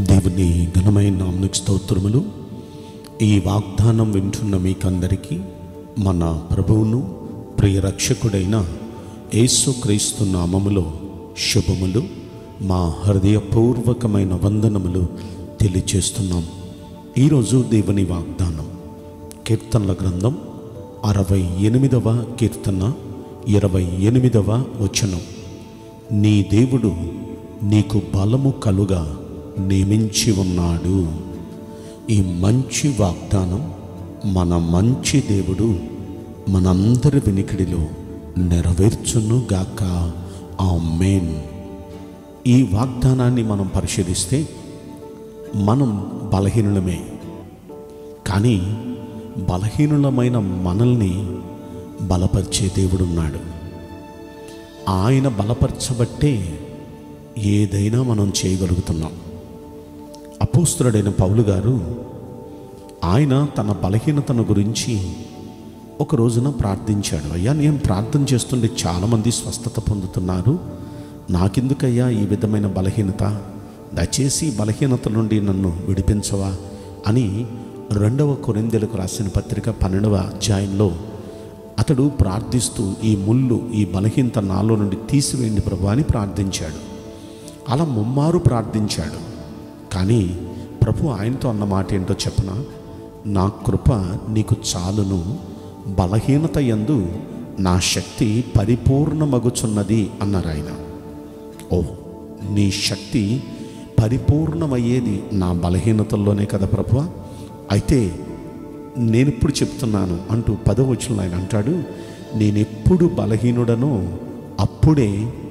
దేవుని ఘనమైన నామనికి స్తోత్రములు ఈ వాగ్దానం వింటున్న మీకందరికీ మన ప్రభువును ప్రియ రక్షకుడైన యేసుక్రీస్తు నామములో శుభములు మా హృదయపూర్వకమైన వందనములు తెలియచేస్తున్నాం ఈరోజు దేవుని వాగ్దానం కీర్తనల గ్రంథం అరవై ఎనిమిదవ కీర్తన ఇరవై ఎనిమిదవ వచనం నీ దేవుడు నీకు బలము కలుగా నియమించి ఉన్నాడు ఈ మంచి వాగ్దానం మన మంచి దేవుడు మనందరి వినికిడిలో నెరవేర్చును గాక ఆ మెయిన్ ఈ వాగ్దానాన్ని మనం పరిశీలిస్తే మనం బలహీనులమే కానీ బలహీనులమైన మనల్ని బలపరిచే దేవుడున్నాడు ఆయన బలపరచబట్టే ఏదైనా మనం చేయగలుగుతున్నాం అపోస్తుడైన పౌలు గారు ఆయన తన బలహీనతను గురించి ఒక రోజున ప్రార్థించాడు అయ్యా నేను ప్రార్థన చేస్తుంటే చాలామంది స్వస్థత పొందుతున్నారు నాకెందుకయ్యా ఈ విధమైన బలహీనత దయచేసి ఈ బలహీనత నుండి నన్ను విడిపించవా అని రెండవ కొరిందెలకు రాసిన పత్రిక పన్నెండవ అధ్యాయంలో అతడు ప్రార్థిస్తూ ఈ ముళ్ళు ఈ బలహీనత నాలో నుండి తీసివేయండి ప్రభు అని ప్రార్థించాడు అలా ముమ్మారు ప్రార్థించాడు కానీ ప్రభు ఆయనతో అన్న మాట ఏంటో చెప్పన నా కృప నీకు చాలును బలహీనత యందు నా శక్తి పరిపూర్ణమగుచున్నది అన్నారు ఆయన ఓ నీ శక్తి పరిపూర్ణమయ్యేది నా బలహీనతల్లోనే కదా ప్రభు అయితే నేను ఇప్పుడు చెప్తున్నాను అంటూ పదవచనంలో ఆయన అంటాడు నేనెప్పుడు బలహీనుడనో అప్పుడే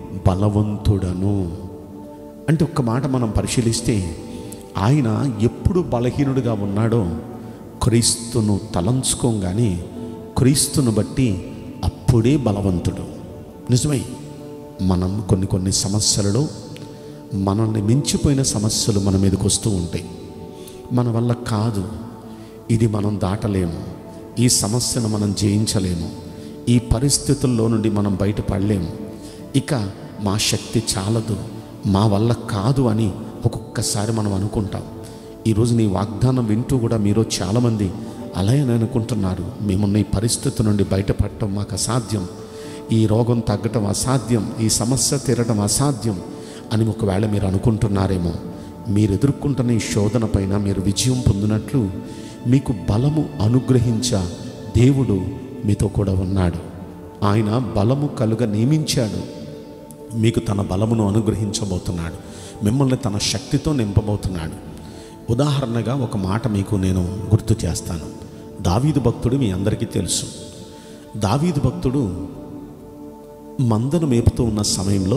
బలవంతుడను అంటే ఒక్క మాట మనం పరిశీలిస్తే ఆయన ఎప్పుడు బలహీనుడిగా ఉన్నాడో క్రీస్తును తలంచుకోగానే క్రీస్తును బట్టి అప్పుడే బలవంతుడు నిజమై మనం కొన్ని కొన్ని సమస్యలలో మనల్ని మించిపోయిన సమస్యలు మన మీదకి వస్తూ ఉంటాయి మన వల్ల కాదు ఇది మనం దాటలేము ఈ సమస్యను మనం జయించలేము ఈ పరిస్థితుల్లో నుండి మనం బయటపడలేము ఇక మా శక్తి చాలదు మా వల్ల కాదు అని ఒక్కొక్కసారి మనం అనుకుంటాం ఈరోజు నీ వాగ్దానం వింటూ కూడా మీరు చాలామంది అలాగే అనుకుంటున్నారు మేమున్న ఈ పరిస్థితి నుండి బయటపడటం మాకు అసాధ్యం ఈ రోగం తగ్గటం అసాధ్యం ఈ సమస్య తీరటం అసాధ్యం అని ఒకవేళ మీరు అనుకుంటున్నారేమో మీరు ఎదుర్కొంటున్న ఈ శోధన పైన మీరు విజయం పొందినట్లు మీకు బలము అనుగ్రహించ దేవుడు మీతో కూడా ఉన్నాడు ఆయన బలము కలుగ నియమించాడు మీకు తన బలమును అనుగ్రహించబోతున్నాడు మిమ్మల్ని తన శక్తితో నింపబోతున్నాడు ఉదాహరణగా ఒక మాట మీకు నేను గుర్తు చేస్తాను దావీదు భక్తుడు మీ అందరికీ తెలుసు దావీదు భక్తుడు మందను మేపుతూ ఉన్న సమయంలో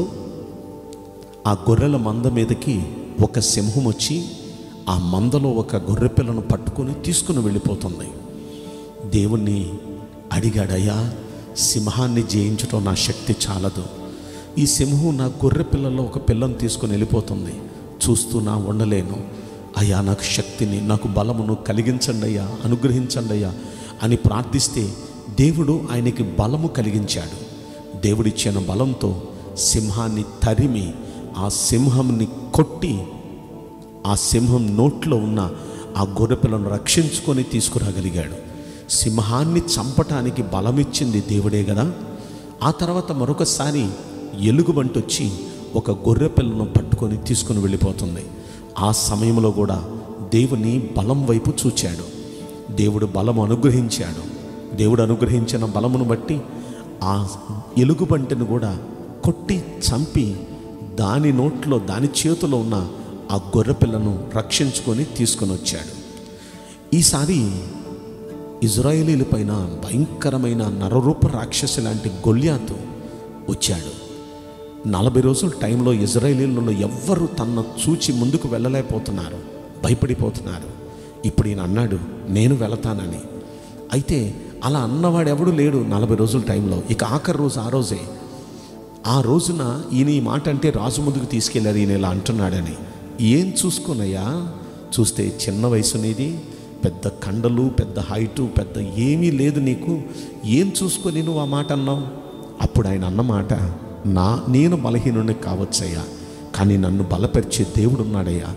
ఆ గొర్రెల మంద మీదకి ఒక సింహం వచ్చి ఆ మందలో ఒక గొర్రె పిల్లను పట్టుకొని తీసుకుని వెళ్ళిపోతుంది దేవుణ్ణి అడిగాడయ్యా సింహాన్ని జయించడం నా శక్తి చాలదు ఈ సింహం నా గొర్రె పిల్లలో ఒక పిల్లను తీసుకొని వెళ్ళిపోతుంది చూస్తూ నా ఉండలేను అయ్యా నాకు శక్తిని నాకు బలమును కలిగించండి అయ్యా అనుగ్రహించండి అయ్యా అని ప్రార్థిస్తే దేవుడు ఆయనకి బలము కలిగించాడు దేవుడిచ్చిన బలంతో సింహాన్ని తరిమి ఆ సింహంని కొట్టి ఆ సింహం నోట్లో ఉన్న ఆ గొర్రెపిల్లను రక్షించుకొని తీసుకురాగలిగాడు సింహాన్ని చంపటానికి బలమిచ్చింది దేవుడే కదా ఆ తర్వాత మరొకసారి ఎలుగుబంటి వచ్చి ఒక గొర్రె పిల్లను పట్టుకొని తీసుకుని వెళ్ళిపోతుంది ఆ సమయంలో కూడా దేవుని బలం వైపు చూచాడు దేవుడు బలం అనుగ్రహించాడు దేవుడు అనుగ్రహించిన బలమును బట్టి ఆ ఎలుగుబంటిని కూడా కొట్టి చంపి దాని నోట్లో దాని చేతిలో ఉన్న ఆ గొర్రెపిల్లను రక్షించుకొని తీసుకొని వచ్చాడు ఈసారి ఇజ్రాయేలీల పైన భయంకరమైన నరరూప రాక్షసి లాంటి గొల్యాతు వచ్చాడు నలభై రోజుల టైంలో ఇజ్రాయేలీలలో ఎవ్వరు తన చూచి ముందుకు వెళ్ళలేకపోతున్నారు భయపడిపోతున్నారు ఇప్పుడు ఈయన అన్నాడు నేను వెళతానని అయితే అలా అన్నవాడు ఎవడు లేడు నలభై రోజుల టైంలో ఇక ఆఖరి రోజు ఆ రోజే ఆ రోజున ఈయన ఈ మాట అంటే రాజు ముందుకు తీసుకెళ్ళారు ఈయన ఇలా అంటున్నాడని ఏం చూసుకున్నయ్యా చూస్తే చిన్న వయసు నీది పెద్ద కండలు పెద్ద హైటు పెద్ద ఏమీ లేదు నీకు ఏం చూసుకొని నువ్వు ఆ మాట అన్నావు అప్పుడు ఆయన అన్నమాట నా నేను బలహీనుడిని కావచ్చయ్యా కానీ నన్ను బలపరిచే దేవుడు ఉన్నాడయ్యా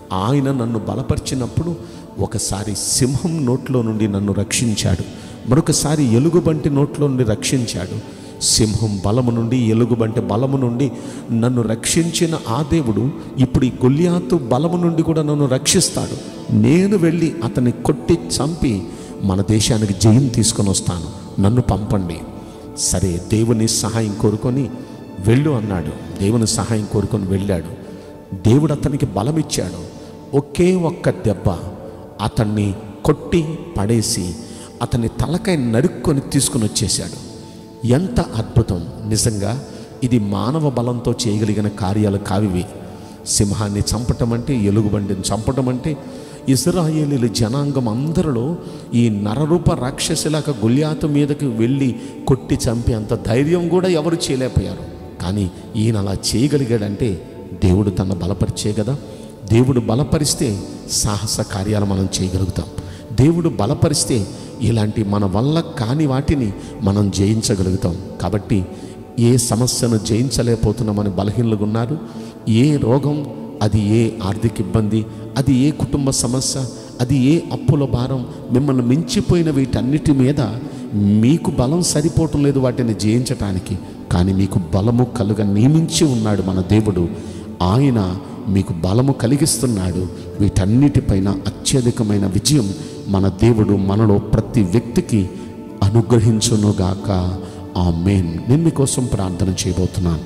ఆయన నన్ను బలపరిచినప్పుడు ఒకసారి సింహం నోట్లో నుండి నన్ను రక్షించాడు మరొకసారి ఎలుగుబంటి నోట్లో నుండి రక్షించాడు సింహం బలము నుండి ఎలుగుబంటి బలము నుండి నన్ను రక్షించిన ఆ దేవుడు ఇప్పుడు ఈ గొల్లియాతు బలము నుండి కూడా నన్ను రక్షిస్తాడు నేను వెళ్ళి అతన్ని కొట్టి చంపి మన దేశానికి జయం తీసుకొని వస్తాను నన్ను పంపండి సరే దేవుని సహాయం కోరుకొని వెళ్ళు అన్నాడు దేవుని సహాయం కోరుకొని వెళ్ళాడు దేవుడు అతనికి బలమిచ్చాడు ఒకే ఒక్క దెబ్బ అతన్ని కొట్టి పడేసి అతని తలకాయ నరుక్కొని తీసుకుని వచ్చేశాడు ఎంత అద్భుతం నిజంగా ఇది మానవ బలంతో చేయగలిగిన కార్యాలు కావివి సింహాన్ని చంపటం అంటే ఎలుగుబండిని చంపటం అంటే ఇజ్రాయేలీల జనాంగం అందరిలో ఈ నరరూప రాక్షసులాగా గుళ్యాతు మీదకి వెళ్ళి కొట్టి చంపే అంత ధైర్యం కూడా ఎవరు చేయలేకపోయారు కానీ ఈయన అలా చేయగలిగాడంటే దేవుడు తన బలపరిచే కదా దేవుడు బలపరిస్తే సాహస కార్యాలు మనం చేయగలుగుతాం దేవుడు బలపరిస్తే ఇలాంటి మన వల్ల కాని వాటిని మనం జయించగలుగుతాం కాబట్టి ఏ సమస్యను జయించలేకపోతున్నామని బలహీనలుగా ఉన్నారు ఏ రోగం అది ఏ ఆర్థిక ఇబ్బంది అది ఏ కుటుంబ సమస్య అది ఏ అప్పుల భారం మిమ్మల్ని మించిపోయిన వీటన్నిటి మీద మీకు బలం సరిపోవటం లేదు వాటిని జయించటానికి కానీ మీకు బలము కలుగ నియమించి ఉన్నాడు మన దేవుడు ఆయన మీకు బలము కలిగిస్తున్నాడు వీటన్నిటిపైన అత్యధికమైన విజయం మన దేవుడు మనలో ప్రతి వ్యక్తికి అనుగ్రహించునుగాక ఆ మెయిన్ నేను మీకోసం ప్రార్థన చేయబోతున్నాను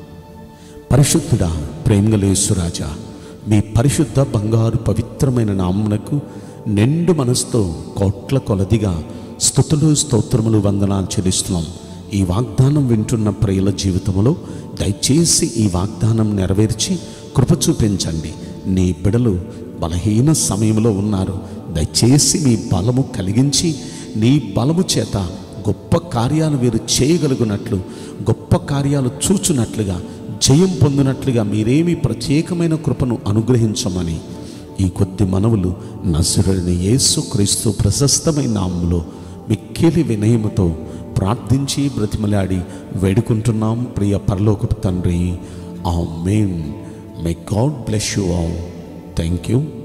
పరిశుద్ధుడా ప్రేమగలేసురాజా మీ పరిశుద్ధ బంగారు పవిత్రమైన నామునకు నిండు మనసుతో కోట్ల కొలదిగా స్థుతులు స్తోత్రములు వందనాలు చెల్లిస్తున్నాం ఈ వాగ్దానం వింటున్న ప్రియుల జీవితంలో దయచేసి ఈ వాగ్దానం నెరవేర్చి కృప చూపించండి నీ బిడలు బలహీన సమయంలో ఉన్నారు దయచేసి మీ బలము కలిగించి నీ బలము చేత గొప్ప కార్యాలు వీరు చేయగలుగునట్లు గొప్ప కార్యాలు చూచునట్లుగా జయం పొందినట్లుగా మీరేమి ప్రత్యేకమైన కృపను అనుగ్రహించమని ఈ కొద్ది మనవులు నసురుని యేసు క్రీస్తు ప్రశస్తమైన నామంలో మిక్కిలి వినయముతో ప్రార్థించి బ్రతిమలాడి వేడుకుంటున్నాం ప్రియ పరలోకపు తండ్రి amen may God bless you all thank you